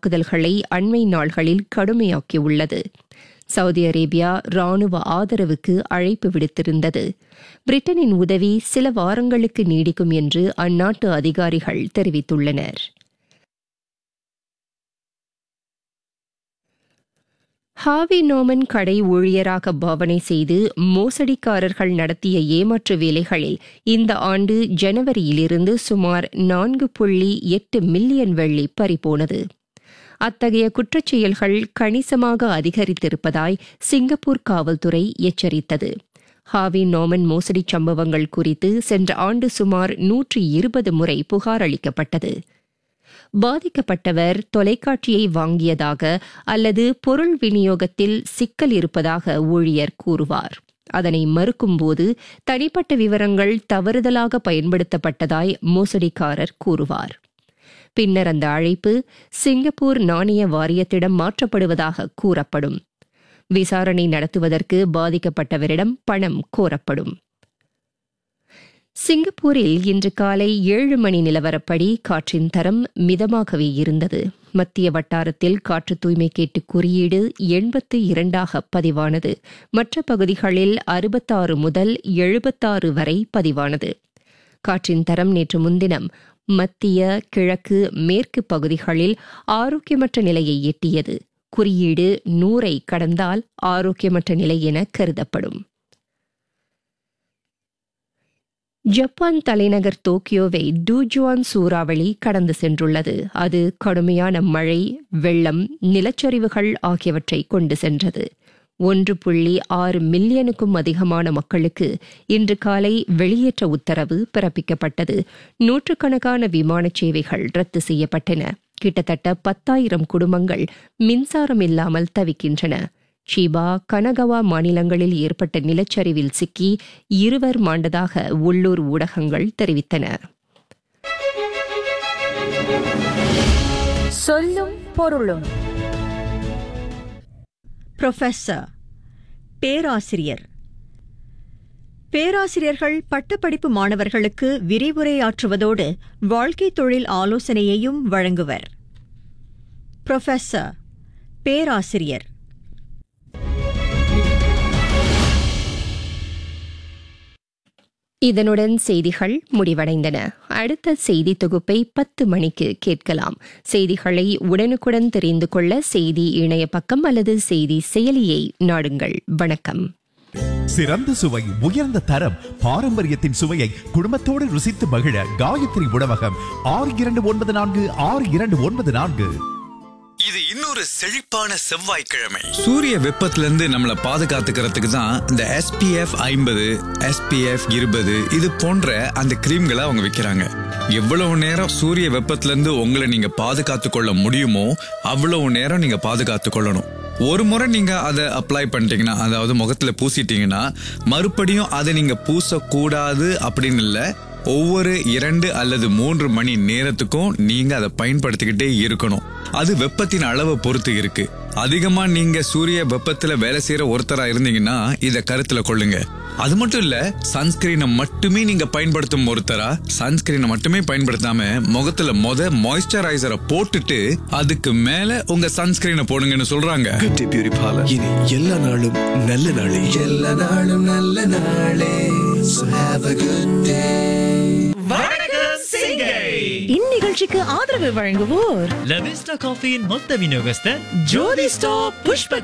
தாக்குதல்களை அண்மை நாள்களில் கடுமையாக்கியுள்ளது சவுதி அரேபியா ராணுவ ஆதரவுக்கு அழைப்பு விடுத்திருந்தது பிரிட்டனின் உதவி சில வாரங்களுக்கு நீடிக்கும் என்று அந்நாட்டு அதிகாரிகள் தெரிவித்துள்ளனர் ஹாவி நோமன் கடை ஊழியராக பாவனை செய்து மோசடிக்காரர்கள் நடத்திய ஏமாற்று வேலைகளில் இந்த ஆண்டு ஜனவரியிலிருந்து சுமார் நான்கு புள்ளி எட்டு மில்லியன் வெள்ளி பறிபோனது அத்தகைய குற்றச்செயல்கள் கணிசமாக அதிகரித்திருப்பதாய் சிங்கப்பூர் காவல்துறை எச்சரித்தது ஹாவி நோமன் மோசடி சம்பவங்கள் குறித்து சென்ற ஆண்டு சுமார் நூற்றி இருபது முறை புகார் அளிக்கப்பட்டது பாதிக்கப்பட்டவர் தொலைக்காட்சியை வாங்கியதாக அல்லது பொருள் விநியோகத்தில் சிக்கல் இருப்பதாக ஊழியர் கூறுவார் அதனை மறுக்கும்போது தனிப்பட்ட விவரங்கள் தவறுதலாக பயன்படுத்தப்பட்டதாய் மோசடிக்காரர் கூறுவார் பின்னர் அந்த அழைப்பு சிங்கப்பூர் நாணய வாரியத்திடம் மாற்றப்படுவதாக கூறப்படும் விசாரணை நடத்துவதற்கு பாதிக்கப்பட்டவரிடம் பணம் கோரப்படும் சிங்கப்பூரில் இன்று காலை ஏழு மணி நிலவரப்படி காற்றின் தரம் மிதமாகவே இருந்தது மத்திய வட்டாரத்தில் காற்று தூய்மை கேட்டு குறியீடு எண்பத்து இரண்டாக பதிவானது மற்ற பகுதிகளில் அறுபத்தாறு முதல் எழுபத்தாறு வரை பதிவானது காற்றின் தரம் நேற்று முன்தினம் மத்திய கிழக்கு மேற்கு பகுதிகளில் ஆரோக்கியமற்ற நிலையை எட்டியது குறியீடு நூறை கடந்தால் ஆரோக்கியமற்ற நிலை என கருதப்படும் ஜப்பான் தலைநகர் டோக்கியோவை டூஜுவான் சூறாவளி கடந்து சென்றுள்ளது அது கடுமையான மழை வெள்ளம் நிலச்சரிவுகள் ஆகியவற்றை கொண்டு சென்றது ஒன்று புள்ளி ஆறு மில்லியனுக்கும் அதிகமான மக்களுக்கு இன்று காலை வெளியேற்ற உத்தரவு பிறப்பிக்கப்பட்டது நூற்றுக்கணக்கான விமான சேவைகள் ரத்து செய்யப்பட்டன கிட்டத்தட்ட பத்தாயிரம் குடும்பங்கள் மின்சாரம் இல்லாமல் தவிக்கின்றன ஷீபா கனகவா மாநிலங்களில் ஏற்பட்ட நிலச்சரிவில் சிக்கி இருவர் மாண்டதாக உள்ளூர் ஊடகங்கள் தெரிவித்தன சொல்லும் பொருளும் புரொஃபஸர் பேராசிரியர் பேராசிரியர்கள் பட்டப்படிப்பு மாணவர்களுக்கு விரிவுரையாற்றுவதோடு வாழ்க்கை தொழில் ஆலோசனையையும் வழங்குவர் புரொஃபஸர் பேராசிரியர் இதனுடன் செய்திகள் முடிவடைந்தன அடுத்த செய்தி தொகுப்பை பத்து மணிக்கு கேட்கலாம் செய்திகளை உடனுக்குடன் தெரிந்து கொள்ள செய்தி இணைய பக்கம் அல்லது செய்தி செயலியை நாடுங்கள் வணக்கம் சிறந்த சுவை உயர்ந்த தரம் பாரம்பரியத்தின் சுவையை குடும்பத்தோடு ருசித்து மகிழ காயத்ரி உணவகம் ஆறு இரண்டு ஒன்பது நான்கு ஆறு இரண்டு ஒன்பது நான்கு இது இன்னொரு செழிப்பான செவ்வாய்க்கிழமை சூரிய வெப்பத்துல இருந்து நம்மளை பாதுகாத்துக்கிறதுக்கு தான் இந்த எஸ்பிஎஃப் ஐம்பது எஸ்பிஎஃப் இருபது இது போன்ற அந்த கிரீம்களை அவங்க விற்கிறாங்க எவ்வளவு நேரம் சூரிய வெப்பத்துல இருந்து உங்களை நீங்க பாதுகாத்து கொள்ள முடியுமோ அவ்வளவு நேரம் நீங்க பாதுகாத்து கொள்ளணும் ஒரு முறை நீங்க அதை அப்ளை பண்ணிட்டீங்கன்னா அதாவது முகத்துல பூசிட்டீங்கன்னா மறுபடியும் அதை நீங்க பூசக்கூடாது அப்படின்னு இல்லை ஒவ்வொரு இரண்டு அல்லது மூன்று மணி நேரத்துக்கும் நீங்க அதை பயன்படுத்திக்கிட்டே இருக்கணும் அது வெப்பத்தின் அளவை பொறுத்து இருக்கு அதிகமா நீங்க சூரிய வெப்பத்துல வேலை செய்யற ஒருத்தரா இருந்தீங்கன்னா இத கருத்துல கொள்ளுங்க அது மட்டும் இல்ல சன்ஸ்கிரீனை மட்டுமே நீங்க பயன்படுத்தும் ஒருத்தரா சன்ஸ்கிரீனை மட்டுமே பயன்படுத்தாம முகத்துல மொத மாய்ஸ்சரைசரை போட்டுட்டு அதுக்கு மேல உங்க சன்ஸ்கிரீனை போடுங்கன்னு சொல்றாங்க குட்டி பியூரி பார்லர் இனி எல்லா நாளும் நல்ல நாளே எல்லா நாளும் நல்ல நாளே So have a good இந்நிகழ்ச்சிக்கு ஆதரவு வழங்குவோர் லவிஸ்டா காஃபியின் மொத்த விநியோகஸ்தர் ஜோதி ஸ்டாப் புஷ்ப